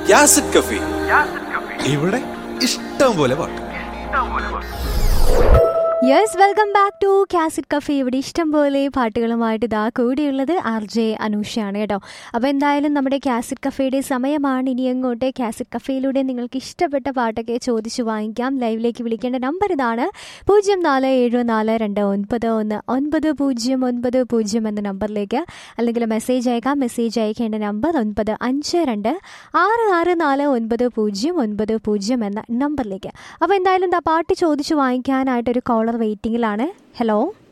യാസിഡ് കഫി ഇവിടെ ഇഷ്ടം പോലെ പാട്ട് yes welcome back to cassette cafe ഇവിടെ ഇഷ്ടം പോലെ പാട്ടുകളുമായിട്ട് ഇതാ കൂടിയുള്ളത് ആർ ജെ അനൂഷയാണ് കേട്ടോ അപ്പോൾ എന്തായാലും നമ്മുടെ കാസിറ്റ് കഫേയുടെ സമയമാണ് ഇനി അങ്ങോട്ട് കാസിറ്റ് കഫേയിലൂടെ നിങ്ങൾക്ക് ഇഷ്ടപ്പെട്ട പാട്ടൊക്കെ ചോദിച്ചു വാങ്ങിക്കാം ലൈവിലേക്ക് വിളിക്കേണ്ട നമ്പർ ഇതാണ് പൂജ്യം നാല് ഏഴ് നാല് രണ്ട് ഒൻപത് ഒന്ന് ഒൻപത് പൂജ്യം ഒൻപത് പൂജ്യം എന്ന നമ്പറിലേക്ക് അല്ലെങ്കിൽ മെസ്സേജ് അയക്കാം മെസ്സേജ് അയക്കേണ്ട നമ്പർ ഒൻപത് അഞ്ച് രണ്ട് ആറ് ആറ് നാല് ഒൻപത് പൂജ്യം ഒൻപത് പൂജ്യം എന്ന നമ്പറിലേക്ക് അപ്പോൾ എന്തായാലും എന്താ പാട്ട് ചോദിച്ചു വാങ്ങിക്കാനായിട്ടൊരു കോളർ വെയിറ്റിംഗിലാണ് ഹലോ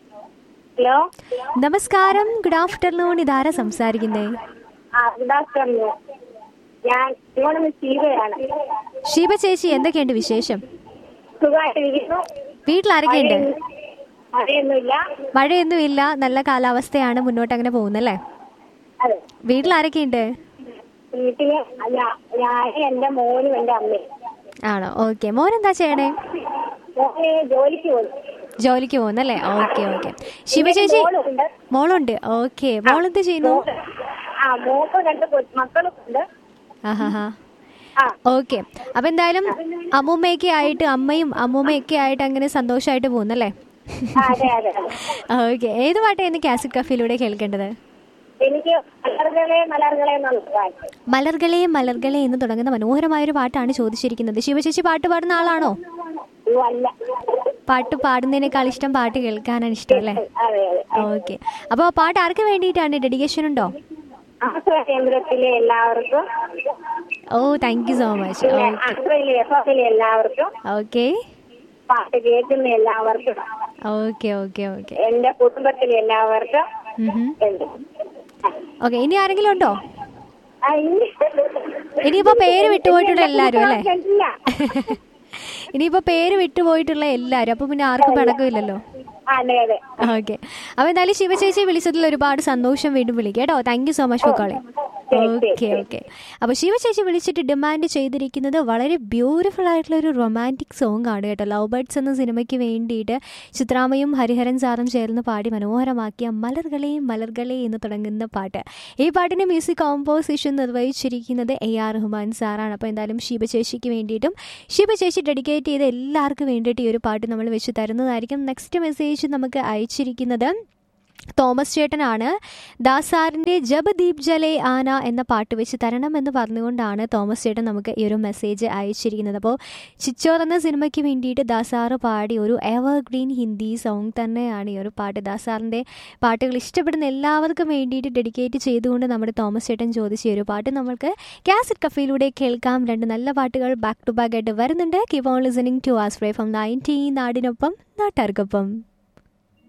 ഹലോ നമസ്കാരം ഗുഡ് ആഫ്റ്റർനൂൺ ഇതാരാ സംസാരിക്കുന്നേ ആ ഗുഡ് ആഫ്റ്റർനൂൺ ഞാൻ ഇങ്ങോട്ട് ശീലയാണ് ഷീബ ചേച്ചി എന്തൊക്കെയുണ്ട് വിശേഷം സുഖമായിട്ടിരിക്കുന്നു വീട്ടിൽ ആരൊക്കെയുണ്ട് മഴയൊന്നുമില്ല മഴയൊന്നും ഇല്ല നല്ല കാലാവസ്ഥയാണ് മുന്നോട്ട് അങ്ങനെ പോകുന്നല്ലേ അതെ വീട്ടിൽ ആരൊക്കെയുണ്ട് വീട്ടില് ഞാ- ഞാനും എന്റെ മോനും എന്റെ അമ്മയും ആണോ ഓക്കെ മോൻ എന്താ ചെയ്യണേ മോന് ജോലിക്ക് പോകും ജോലിക്ക് പോകുന്നല്ലേ ഓക്കെ ഓക്കെ ശിവ ചേച്ചി മോളുണ്ട് മോളുണ്ട് ഓക്കെ മോളെന്ത് ചെയ്യുന്നു മോള് ആ മോക്ക് രണ്ട് കൊ- മക്കളുണ്ട് ആഹാ ആ ഓക്കെ അപ്പൊ എന്തായാലും അമ്മൂമ്മയൊക്കെ ആയിട്ട് അമ്മയും അമ്മൂമ്മയൊക്കെ ആയിട്ട് അങ്ങനെ സന്തോഷമായിട്ട് പോകുന്നല്ലേ ആ, അതെ അതെ അതെ ഓക്കെ ഏത് പാട്ടായിരുന്നു കാസിറ്റ് കഫയിലൂടെ കേൾക്കേണ്ടത് എനിക്ക് മലർകളെ മലർകളെ എന്നുള്ള പാട്ട് മലർകളെ മലർകളെ എന്ന് തുടങ്ങുന്ന മനോഹരമായ ഒരു പാട്ടാണ് ചോദിച്ചിരിക്കുന്നത് ശിവചേച്ചി പാട്ട് പാടുന്ന ആളാണോ അയ്യോ, അല്ല പാട്ട് പാടുന്നതിനേക്കാൾ ഇഷ്ടം പാട്ട് കേൾക്കാനാണ് ഇഷ്ടം അല്ലേ അതെ അതെ ഓക്കെ അപ്പോൾ പാട്ട് ആർക്ക് വേണ്ടിയിട്ടാണ് ഡെഡിക്കേഷൻ ഉണ്ടോ ആശ്രയ കേന്ദ്രത്തിലെ എല്ലാവർക്കും oh thank you so much പിന്നെ ആശ്രയിലെ എഫ് എഫിലെ എല്ലാവർക്കും ഓക്കെ പാട്ട് കേൾക്കുന്ന എല്ലാവർക്കും ഓക്കെ ഓക്കെ ഓക്കെ എന്റെ കുടുംബത്തിലെ എല്ലാവർക്കും ഉണ്ട് ഓക്കെ ഇനി ആരെങ്കിലും ഉണ്ടോ ആ, ഇനി- ഇനിയിപ്പോ പേര് വിട്ടുപോയിട്ടുള്ള എല്ലാരും അല്ലേ ഇല്ല. ഇനിയിപ്പോ പേര് വിട്ടുപോയിട്ടുള്ള എല്ലാരും അപ്പൊ പിന്നെ ആർക്കും പിണക്കമില്ലല്ലോ അതെ അതെ ഓക്കെ അപ്പൊ എന്തായാലും ശിവചേച്ചി വിളിച്ചതിൽ ഒരുപാട് സന്തോഷം വീണ്ടും വിളിക്കാം കേട്ടോ thank you so much for calling okay okay അപ്പൊ ശിവചേച്ചി വിളിച്ചിട്ട് ഡിമാൻഡ് ചെയ്തിരിക്കുന്നത് വളരെ ബ്യൂട്ടിഫുൾ ആയിട്ടുള്ള ഒരു റൊമാൻറ്റിക് സോങ് ആണ് കേട്ടോ ലവ് ബേർഡ്സ് എന്ന സിനിമയ്ക്ക് വേണ്ടിയിട്ട് ചിത്രാമയും ഹരിഹരൻ സാറും ചേർന്ന് പാടി മനോഹരമാക്കിയ മലർകളെ മലർകളെ എന്ന് തുടങ്ങുന്ന പാട്ട് ഈ പാട്ടിന്റെ മ്യൂസിക് കോമ്പോസിഷൻ നിർവഹിച്ചിരിക്കുന്നത് എ ആർ റഹ്മാൻ സാറാണ് അപ്പോൾ എന്തായാലും ശിവചേച്ചിക്ക് വേണ്ടിയിട്ടും ശിവചേച്ചി ഡെഡിക്കേറ്റ് ചെയ്ത എല്ലാവർക്കും വേണ്ടിയിട്ട് ഈ ഒരു പാട്ട് നമ്മൾ വെച്ച് തരുന്നതായിരിക്കും നെക്സ്റ്റ് മെസ്സേജ് നമുക്ക് അയച്ചിരിക്കുന്നത് തോമസ് ചേട്ടനാണ് ദാസാറിൻ്റെ ജബ് ദീപ് ജലെ ആന എന്ന പാട്ട് വെച്ച് തരണം എന്ന് പറഞ്ഞുകൊണ്ടാണ് തോമസ് ചേട്ടൻ നമുക്ക് ഈ ഒരു മെസ്സേജ് അയച്ചിരിക്കുന്നത് അപ്പോൾ ചിച്ചോർ എന്ന സിനിമയ്ക്ക് വേണ്ടിയിട്ട് ദാസാറ് പാടി ഒരു എവർഗ്രീൻ ഹിന്ദി സോങ് തന്നെയാണ് ഈ ഒരു പാട്ട് ദാസാറിൻ്റെ പാട്ടുകൾ ഇഷ്ടപ്പെടുന്ന എല്ലാവർക്കും വേണ്ടിയിട്ട് ഡെഡിക്കേറ്റ് ചെയ്തുകൊണ്ട് നമ്മുടെ തോമസ് ചേട്ടൻ ചോദിച്ച ഈ ഒരു പാട്ട് നമ്മൾക്ക് കാസറ്റ് കഫയിലൂടെ കേൾക്കാം രണ്ട് നല്ല പാട്ടുകൾ ബാക്ക് ടു ബാക്ക് ആയിട്ട് വരുന്നുണ്ട് keep on listening to us ഫ്രേ ഫ്രം നയൻറ്റീൻ നാടിനൊപ്പം നാട്ടാർക്കൊപ്പം